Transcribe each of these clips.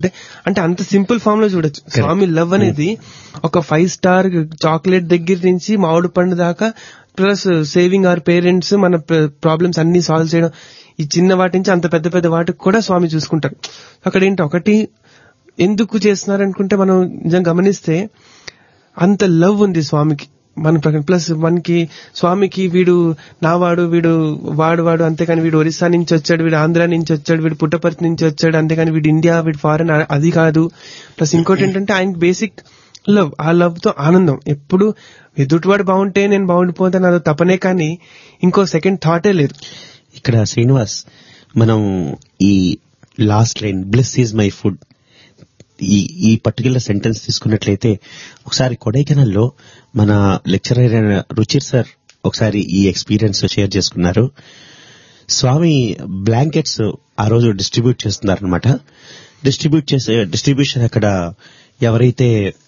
అంటే అంటే అంత సింపుల్ ఫామ్ లో చూడొచ్చు స్వామి లవ్ అనేది ఒక ఫైవ్ స్టార్ చాక్లెట్ దగ్గర నుంచి మామిడి పండు దాకా ప్లస్ సేవింగ్ అవర్ పేరెంట్స్ మన ప్రాబ్లమ్స్ అన్ని సాల్వ్ చేయడం ఈ చిన్న వాటి నుంచి అంత పెద్ద పెద్ద వాటికి కూడా స్వామి చూసుకుంటారు అక్కడ ఏంటి ఒకటి ఎందుకు చేస్తున్నారు అనుకుంటే మనం నిజంగా గమనిస్తే అంత లవ్ ఉంది స్వామికి మన ప్రకారం ప్లస్ మనకి స్వామికి వీడు నావాడు వీడు వాడు వాడు అంతేకాని వీడు ఒరిస్సా నుంచి వచ్చాడు వీడు ఆంధ్ర నుంచి వచ్చాడు వీడు పుట్టపర్తి నుంచి వచ్చాడు అంతేకాని వీడు ఇండియా వీడు ఫారెన్ అది కాదు ప్లస్ ఇంకోటి ఏంటంటే ఆయన బేసిక్ లవ్ ఆ లవ్ తో ఆనందం ఎప్పుడు ఎదుటివాడు బాగుంటే నేను బాగుండిపోతాను అదో తపనే కానీ ఇంకో సెకండ్ థాటే లేదు ఇక్కడ శ్రీనివాస్ మనం ఈ last line bliss is my food ఈ ఈ పర్టికులర్ సెంటెన్స్ తీసుకున్నట్లయితే ఒకసారి కొడైకెనాల్లో మన లెక్చరర్ అయిన రుచిర్ సార్ ఒకసారి ఈ ఎక్స్పీరియన్స్ షేర్ చేసుకున్నారు స్వామి బ్లాంకెట్స్ ఆ రోజు డిస్ట్రిబ్యూట్ చేస్తున్నారనమాట డిస్ట్రిబ్యూట్ చేసే డిస్ట్రిబ్యూషన్ అక్కడ ఎవరైతే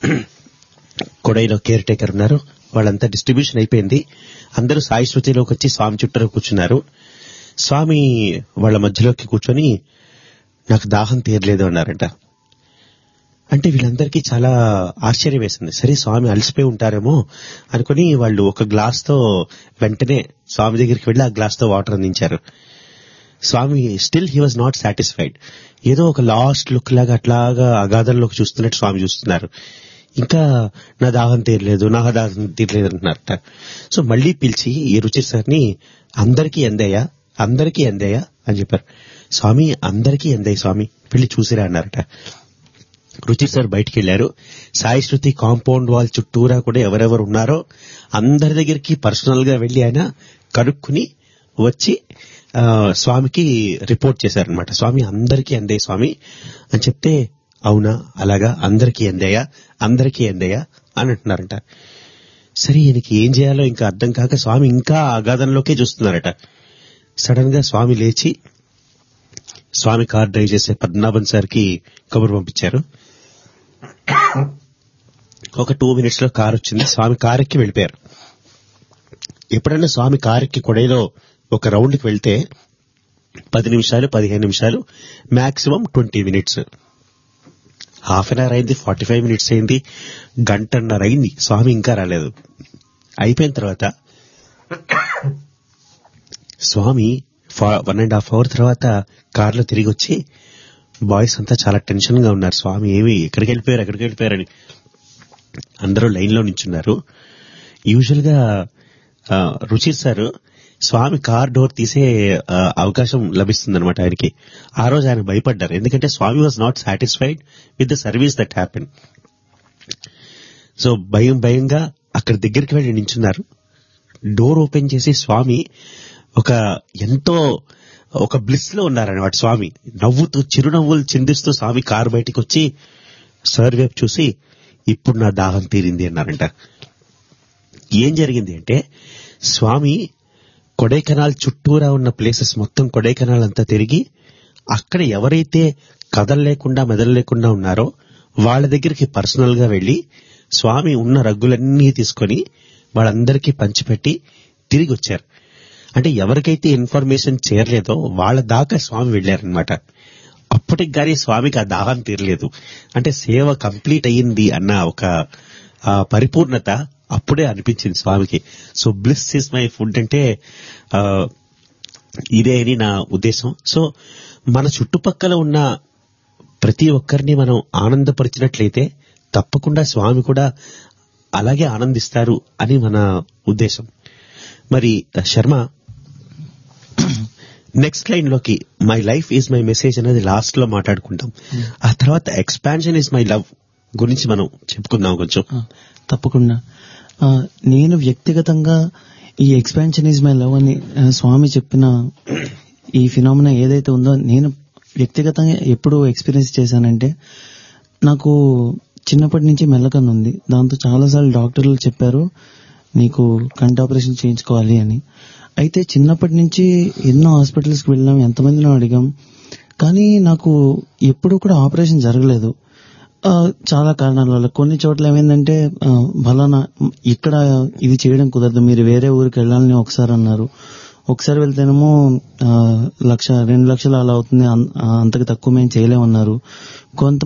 కొడైలో కేర్ టేకర్ ఉన్నారో వాళ్ళంతా డిస్ట్రిబ్యూషన్ అయిపోయింది అందరూ సాయి శృతిలోకి వచ్చి స్వామి చుట్టూ కూర్చున్నారు స్వామి వాళ్ళ మధ్యలోకి కూర్చొని నాకు దాహం తీరలేదు అన్నారంట అంటే వీళ్ళందరికీ చాలా ఆశ్చర్యం వేసింది సరే స్వామి అలసిపోయి ఉంటారేమో అనుకుని వాళ్ళు ఒక గ్లాస్ తో వెంటనే స్వామి దగ్గరికి వెళ్లి ఆ గ్లాస్ తో వాటర్ అందించారు Swami still he was not satisfied ఏదో ఒక లాస్ట్ లుక్ లాగా అట్లాగా అగాధంలోకి చూస్తున్నట్టు స్వామి చూస్తున్నారు ఇంకా నా దాహం తీరలేదు నా దాహం తీరలేదు అంటున్నారట సో మళ్ళీ పిలిచి ఈ రుచి సార్ని అందరికీ ఎందయ్యా అందరికీ ఎందయ్యా అని చెప్పారు స్వామి అందరికీ ఎందయ్య స్వామి వెళ్ళి చూసిరా అన్నారట రుచి సార్ బయటికి వెళ్లారు సాయి శృతి కాంపౌండ్ వాల్ చుట్టూరా కూడా ఎవరెవరు ఉన్నారో అందరి దగ్గరికి పర్సనల్ గా వెళ్లి ఆయన కనుక్కుని వచ్చి ఆ, స్వామికి రిపోర్ట్ చేశారనమాట స్వామి అందరికీ అందే స్వామి అని చెప్తే అవునా అలాగా అందరికీ అందేయా అందరికీ అందేయా అని అంటున్నారంట సరే ఈయనకి ఏం చేయాలో ఇంకా అర్థం కాక స్వామి ఇంకా అగాధంలోకే చూస్తున్నారట సడన్ గా స్వామి లేచి స్వామి కార్ డ్రైవ్ చేసే పద్మనాభన్ సార్ కి కబురు పంపించారు ఒక టూ మినిట్స్ లో కార్ వచ్చింది స్వామి కార్ ఎక్కి వెళ్ళిపోయారు ఎప్పుడైనా స్వామి కార్ ఎక్కి కొడైలో ఒక రౌండ్కి వెళ్తే పది నిమిషాలు పదిహేను నిమిషాలు maximum twenty minutes half an hour అయింది ఫార్టీ ఫైవ్ మినిట్స్ అయింది గంటన్నర అయింది స్వామి ఇంకా రాలేదు అయిపోయిన తర్వాత Swami one and half hour తర్వాత కార్లో తిరిగి వచ్చి బాయ్స్ అంతా చాలా టెన్షన్ గా ఉన్నారు స్వామి ఏమి ఎక్కడికి వెళ్ళిపోయారు ఎక్కడికి వెళ్ళిపోయారని అందరూ లైన్ లో నించున్నారు యూజువల్ గా ఆ, Ruchir sir Swami car door తీసే ఆ, అవకాశం లభిస్తుంది అనమాట ఆయనకి ఆ రోజు ఆయన భయపడ్డారు ఎందుకంటే Swami was not satisfied with the service that happen so భయం భయంగా అక్కడ దగ్గరికి వెళ్ళి నించున్నారు డోర్ ఓపెన్ చేసి స్వామి ఒక ఎంతో ఒక బ్లిస్ లో ఉన్నారన్నమాట స్వామి నవ్వుతూ చిరునవ్వులు చిందిస్తూ స్వామి కారు బయటికి వచ్చి సార్ వైపు చూసి ఇప్పుడు నా దాహం తీరింది అన్నారంట ఏం జరిగింది అంటే స్వామి కొడైకెనాల్ చుట్టూరా ఉన్న ప్లేసెస్ మొత్తం కొడైకెనాల్ అంతా తిరిగి అక్కడ ఎవరైతే కదలలేకుండా మెదలలేకుండా ఉన్నారో వాళ్ళ దగ్గరికి పర్సనల్ గా వెళ్లి స్వామి ఉన్న రగ్గులన్నీ తీసుకొని వాళ్ళందరికీ పంచిపెట్టి తిరిగి వచ్చారు అంటే ఎవరికైతే ఇన్ఫర్మేషన్ చేరలేదో వాళ్ళ దాకా స్వామి వెళ్లారనమాట అప్పటికి గానీ స్వామికి ఆ దాహం తీరలేదు అంటే సేవ కంప్లీట్ అయ్యింది అన్న ఒక ఆ పరిపూర్ణత అప్పుడే అనిపించింది స్వామికి so bliss is my food అంటే ఆ, ఇదే అని నా ఉద్దేశం సో మన చుట్టుపక్కల ఉన్న ప్రతి ఒక్కరిని మనం ఆనందపరిచినట్లయితే తప్పకుండా స్వామి కూడా అలాగే ఆనందిస్తారు అని మన ఉద్దేశం మరి శర్మ నెక్స్ట్ లైన్ లోకి my life is my message అనేది లాస్ట్ లో మాట్లాడుకుంటాం ఆ తర్వాత ఎక్స్పాన్షన్ ఈజ్ మై లవ్ గురించి మనం చెప్పుకుందాం కొంచెం ఆ, తప్పకుండా ఆ, నేను వ్యక్తిగతంగా ఈ ఎక్స్పాన్షన్ ఈజ్ మై లవ్ అని ఆ, స్వామి చెప్పిన ఈ ఫినామినా ఏదైతే ఉందో నేను వ్యక్తిగతంగా ఎప్పుడు ఎక్స్పీరియన్స్ చేశానంటే నాకు చిన్నప్పటి నుంచి మెల్లకన్ను ఉంది దాంతో చాలాసార్లు డాక్టర్లు చెప్పారు నీకు కంటి ఆపరేషన్ చేయించుకోవాలి అని అయితే చిన్నప్పటి నుంచి ఎన్నో హాస్పిటల్స్కి వెళ్ళాం ఎంతమందినో అడిగాం కానీ నాకు ఎప్పుడు కూడా ఆపరేషన్ జరగలేదు ఆ, చాలా కారణాల వల్ల కొన్ని చోట్ల ఏమైందంటే ఆ, ఫలానా ఇక్కడ ఇది చేయడం కుదరదు మీరు వేరే ఊరికి వెళ్ళాలని ఒకసారి అన్నారు ఒకసారి వెళ్తేనేమో ఆ, లక్ష రెండు లక్షలు అలా అవుతుంది అం- ఆ, అంతకు తక్కువ మేము చేయలేమన్నారు కొంత